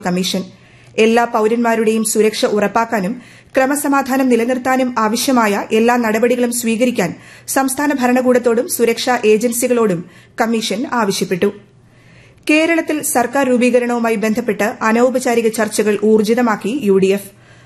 commission എല്ലാ പൌരന്മാരുടെയും സുരക്ഷ ഉറപ്പാക്കാനും ക്രമസമാധാനം നിലനിർത്താനും ആവശ്യമായ എല്ലാ നടപടികളും സ്വീകരിക്കാൻ സംസ്ഥാന ഭരണകൂടത്തോടും സുരക്ഷാ ഏജൻസികളോടും കമ്മീഷൻ ആവശ്യപ്പെട്ടു കേരളത്തിൽ സർക്കാർ രൂപീകരണവുമായി ബന്ധപ്പെട്ട് അനൌപചാരിക ചർച്ചകൾ ഊർജിതമാക്കി യുഡിഎഫ്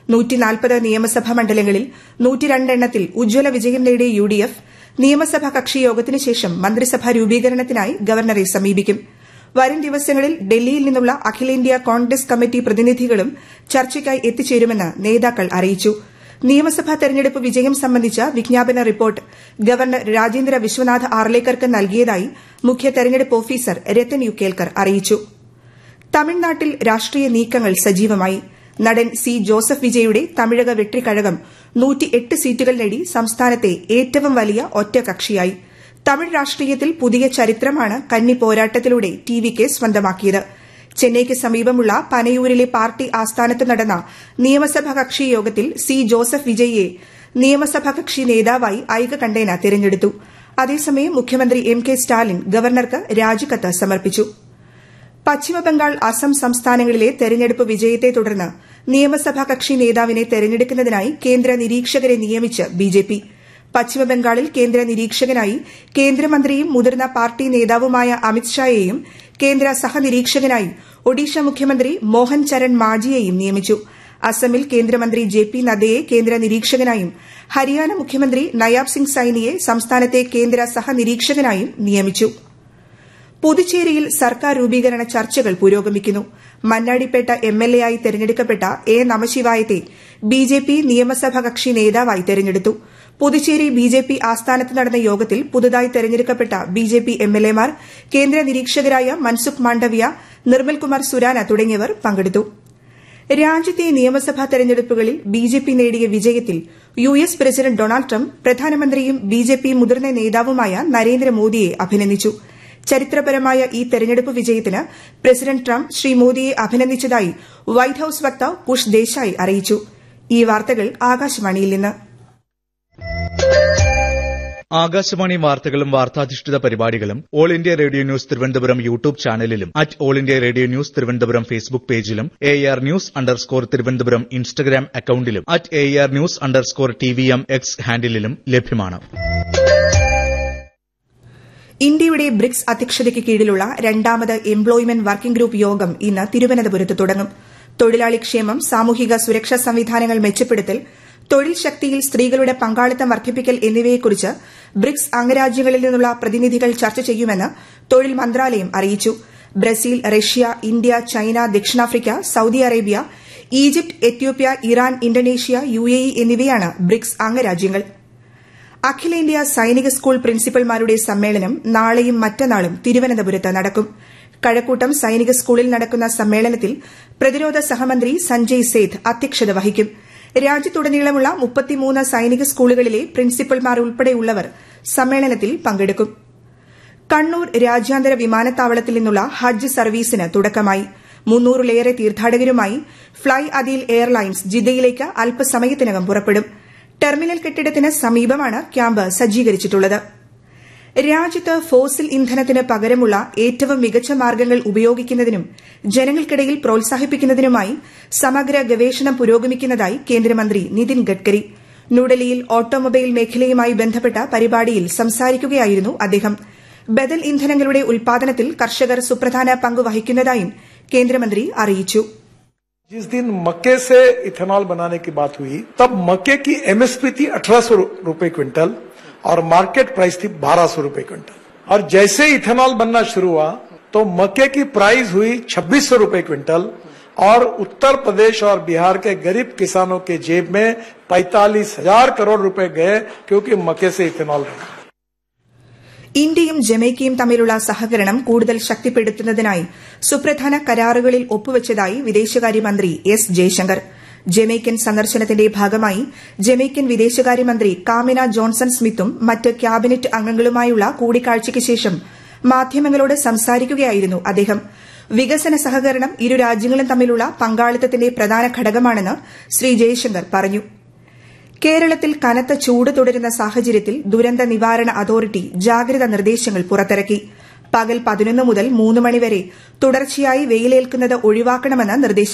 നിയമസഭാ മണ്ഡലങ്ങളിൽ എണ്ണത്തിൽ ഉജ്ജ്വല വിജയം നേടിയ യുഡിഎഫ് നിയമസഭാ കക്ഷി യോഗത്തിന് ശേഷം മന്ത്രിസഭാ രൂപീകരണത്തിനായി ഗവർണറെ സമീപിക്കും വരും ദിവസങ്ങളിൽ ഡൽഹിയിൽ നിന്നുള്ള അഖിലേന്ത്യാ കോൺഗ്രസ് കമ്മിറ്റി പ്രതിനിധികളും ചർച്ചയ്ക്കായി എത്തിച്ചേരുമെന്ന് നേതാക്കൾ അറിയിച്ചു നിയമസഭാ തെരഞ്ഞെടുപ്പ് വിജയം സംബന്ധിച്ച വിജ്ഞാപന റിപ്പോർട്ട് ഗവർണർ രാജേന്ദ്ര വിശ്വനാഥ് ആർലേക്കർക്ക് നൽകിയതായി മുഖ്യ തെരഞ്ഞെടുപ്പ് ഓഫീസർ രത്തൻ യു കേൽക്കർ അറിയിച്ചു തമിഴ്നാട്ടിൽ രാഷ്ട്രീയ നീക്കങ്ങൾ സജീവമായി നടൻ സി ജോസഫ് വിജയുടെ തമിഴക വെട്രിക്കഴകം സീറ്റുകൾ നേടി സംസ്ഥാനത്തെ ഏറ്റവും വലിയ ഒറ്റകക്ഷിയായി തമിഴ് രാഷ്ട്രീയത്തിൽ പുതിയ ചരിത്രമാണ് കന്നി പോരാട്ടത്തിലൂടെ ടി വിക്ക് സ്വന്തമാക്കിയത് ചെന്നൈക്ക് സമീപമുള്ള പനയൂരിലെ പാർട്ടി ആസ്ഥാനത്ത് നടന്ന നിയമസഭാ കക്ഷി യോഗത്തിൽ സി ജോസഫ് വിജയിയെ നിയമസഭാ കക്ഷി നേതാവായി ഐകകണ്ഠേന തെരഞ്ഞെടുത്തു അതേസമയം മുഖ്യമന്ത്രി എം കെ സ്റ്റാലിൻ ഗവർണർക്ക് രാജിക്കത്ത് സമർപ്പിച്ചു പശ്ചിമബംഗാൾ അസം സംസ്ഥാനങ്ങളിലെ തെരഞ്ഞെടുപ്പ് വിജയത്തെ തുടർന്ന് നിയമസഭാ കക്ഷി നേതാവിനെ തെരഞ്ഞെടുക്കുന്നതിനായി കേന്ദ്ര നിരീക്ഷകരെ നിയമിച്ച് ബിജെപി പശ്ചിമബംഗാളിൽ കേന്ദ്ര നിരീക്ഷകനായി കേന്ദ്രമന്ത്രിയും മുതിർന്ന പാർട്ടി നേതാവുമായ അമിത്ഷായെയും കേന്ദ്ര സഹനിരീക്ഷകനായി ഒഡീഷ മുഖ്യമന്ത്രി മോഹൻ ചരൺ മാജിയെയും നിയമിച്ചു അസമിൽ കേന്ദ്രമന്ത്രി ജെ പി നദ്ദയെ കേന്ദ്ര നിരീക്ഷകനായും ഹരിയാന മുഖ്യമന്ത്രി നയാബ് സിംഗ് സൈനിയെ സംസ്ഥാനത്തെ കേന്ദ്ര സഹനിരീക്ഷകനായും നിയമിച്ചു പുതുച്ചേരിയിൽ സർക്കാർ രൂപീകരണ ചർച്ചകൾ പുരോഗമിക്കുന്നു മണ്ണാടിപ്പേട്ട എംഎൽഎ ആയി തെരഞ്ഞെടുക്കപ്പെട്ട എ നമശിവായത്തെ ബിജെപി നിയമസഭാ കക്ഷി നേതാവായി തെരഞ്ഞെടുത്തു പുതുച്ചേരി ബിജെപി ആസ്ഥാനത്ത് നടന്ന യോഗത്തിൽ പുതുതായി തെരഞ്ഞെടുക്കപ്പെട്ട ബിജെപി എംഎൽഎമാർ കേന്ദ്ര നിരീക്ഷകരായ മൻസുഖ് മാണ്ഡവ്യ നിർമ്മൽകുമാർ സുരാന തുടങ്ങിയവർ പങ്കെടുത്തു രാജ്യത്തെ നിയമസഭാ തെരഞ്ഞെടുപ്പുകളിൽ ബിജെപി നേടിയ വിജയത്തിൽ U S president Donald Trump പ്രധാനമന്ത്രിയും ബിജെപി മുതിർന്ന നേതാവുമായ നരേന്ദ്രമോദിയെ അഭിനന്ദിച്ചു ചരിത്രപരമായ ഈ തെരഞ്ഞെടുപ്പ് വിജയത്തിന് പ്രസിഡന്റ് ട്രംപ് ശ്രീ മോദിയെ അഭിനന്ദിച്ചതായി വൈറ്റ് ഹൌസ് വക്താവ് കുഷ് ദേശായി അറിയിച്ചു ഈ വാർത്തകൾ ആകാശവാണിയിൽ നിന്ന് ആകാശവാണി വാർത്തകളും വാർത്താധിഷ്ഠിത പരിപാടികളും all India radio news Thiruvananthapuram YouTube ചാനലിലും at all India radio news Thiruvananthapuram Facebook പേജിലും A R news underscore Thiruvananthapuram Instagram അക്കൌണ്ടിലും at A R news underscore T V M X ഹാൻഡിലും ലഭ്യമാണ് ഇന്ത്യയുടെ ബ്രിക്സ് അധ്യക്ഷതയ്ക്ക് കീഴിലുള്ള രണ്ടാമത് എംപ്ലോയ്മെന്റ് വർക്കിംഗ് ഗ്രൂപ്പ് യോഗം ഇന്ന് തിരുവനന്തപുരത്ത് തുടങ്ങും തൊഴിലാളി ക്ഷേമം സാമൂഹിക സുരക്ഷാ സംവിധാനങ്ങൾ മെച്ചപ്പെടുത്തൽ തൊഴിൽ ശക്തിയിൽ സ്ത്രീകളുടെ പങ്കാളിത്തം വർദ്ധിപ്പിക്കൽ എന്നിവയെക്കുറിച്ച് ബ്രിക്സ് അംഗരാജ്യങ്ങളിൽ നിന്നുള്ള പ്രതിനിധികൾ ചർച്ച ചെയ്യുമെന്ന് തൊഴിൽ മന്ത്രാലയം അറിയിച്ചു ബ്രസീൽ റഷ്യ ഇന്ത്യ ചൈന ദക്ഷിണാഫ്രിക്ക Saudi Arabia Egypt Ethiopia Iran Indonesia UAE എന്നിവയാണ് ബ്രിക്സ് അംഗരാജ്യങ്ങൾ അഖിലേന്ത്യാ സൈനിക സ്കൂൾ പ്രിൻസിപ്പൽമാരുടെ സമ്മേളനം നാളെയും മറ്റന്നാളും തിരുവനന്തപുരത്ത് നടക്കും കഴക്കൂട്ടം സൈനിക സ്കൂളിൽ നടക്കുന്ന സമ്മേളനത്തിൽ പ്രതിരോധ സഹമന്ത്രി സഞ്ജയ് സേത്ത് അധ്യക്ഷത വഹിക്കും രാജ്യത്തുടനീളമുള്ള മുപ്പത്തിമൂന്ന് സൈനിക സ്കൂളുകളിലെ പ്രിൻസിപ്പൽമാർ ഉൾപ്പെടെയുള്ളവർ സമ്മേളനത്തിൽ പങ്കെടുക്കും കണ്ണൂർ രാജ്യാന്തര വിമാനത്താവളത്തിൽ നിന്നുള്ള ഹജ്ജ് സർവീസിന് തുടക്കമായി മുന്നൂറിലേറെ തീർത്ഥാടകരുമായി ഫ്ളൈ അദീൽ എയർലൈൻസ് ജിദ്ദയിലേക്ക് അല്പസമയത്തിനകം പുറപ്പെടും ടെർമിനൽ കെട്ടിടത്തിന് സമീപമാണ് ക്യാമ്പ് സജ്ജീകരിച്ചിട്ടുള്ളത് രാജ്യത്ത് ഫോസിൽ ഇന്ധനത്തിന് പകരമുള്ള ഏറ്റവും മികച്ച മാർഗ്ഗങ്ങൾ ഉപയോഗിക്കുന്നതിനും ജനങ്ങൾക്കിടയിൽ പ്രോത്സാഹിപ്പിക്കുന്നതിനുമായി സമഗ്ര ഗവേഷണം പുരോഗമിക്കുന്നതായി കേന്ദ്രമന്ത്രി നിതിൻ ഗഡ്കരി ന്യൂഡൽഹിയിൽ ഓട്ടോമൊബൈൽ മേഖലയുമായി ബന്ധപ്പെട്ട പരിപാടിയിൽ സംസാരിക്കുകയായിരുന്നു അദ്ദേഹം ബദൽ ഇന്ധനങ്ങളുടെ ഉൽപാദനത്തിൽ കർഷകർ സുപ്രധാന പങ്ക് വഹിക്കുന്നതായും കേന്ദ്രമന്ത്രി അറിയിച്ചു जिस दिन मक्के से इथेनॉल बनाने की बात हुई तब मक्के की एमएसपी थी अठारह सौ रूपये क्विंटल और मार्केट प्राइस थी बारह सौ रूपये क्विंटल और जैसे इथेनॉल बनना शुरू हुआ तो मक्के की प्राइस हुई छब्बीस सौ रूपये क्विंटल और उत्तर प्रदेश और बिहार के गरीब किसानों के जेब में पैतालीस हजार करोड़ रुपए गए क्योंकि मक्के से इथेनॉल बना ഇന്ത്യയും ജമൈക്കയും തമ്മിലുള്ള സഹകരണം കൂടുതൽ ശക്തിപ്പെടുത്തുന്നതിനായി സുപ്രധാന കരാറുകളിൽ ഒപ്പുവച്ചതായി വിദേശകാര്യമന്ത്രി എസ് ജയശങ്കർ ജമൈക്കൻ സന്ദർശനത്തിന്റെ ഭാഗമായി ജമൈക്കൻ വിദേശകാര്യമന്ത്രി കാമിന ജോൺസൺ സ്മിത്തും മറ്റ് ക്യാബിനറ്റ് അംഗങ്ങളുമായുള്ള കൂടിക്കാഴ്ചയ്ക്ക് ശേഷം മാധ്യമങ്ങളോട് സംസാരിക്കുകയായിരുന്നു അദ്ദേഹം വികസന സഹകരണം ഇരു രാജ്യങ്ങളും തമ്മിലുള്ള പങ്കാളിത്തത്തിന്റെ പ്രധാന ഘടകമാണെന്ന് ശ്രീ ജയശങ്കർ പറഞ്ഞു കേരളത്തിൽ കനത്ത ചൂട് തുടരുന്ന സാഹചര്യത്തിൽ ദുരന്ത നിവാരണ അതോറിറ്റി ജാഗ്രതാ നിർദ്ദേശങ്ങൾ പുറത്തിറക്കി പകൽ പതിനൊന്ന് മുതൽ മൂന്ന് മണിവരെ തുടർച്ചയായി വെയിലേൽക്കുന്നത് ഒഴിവാക്കണമെന്ന് നിർദ്ദേശം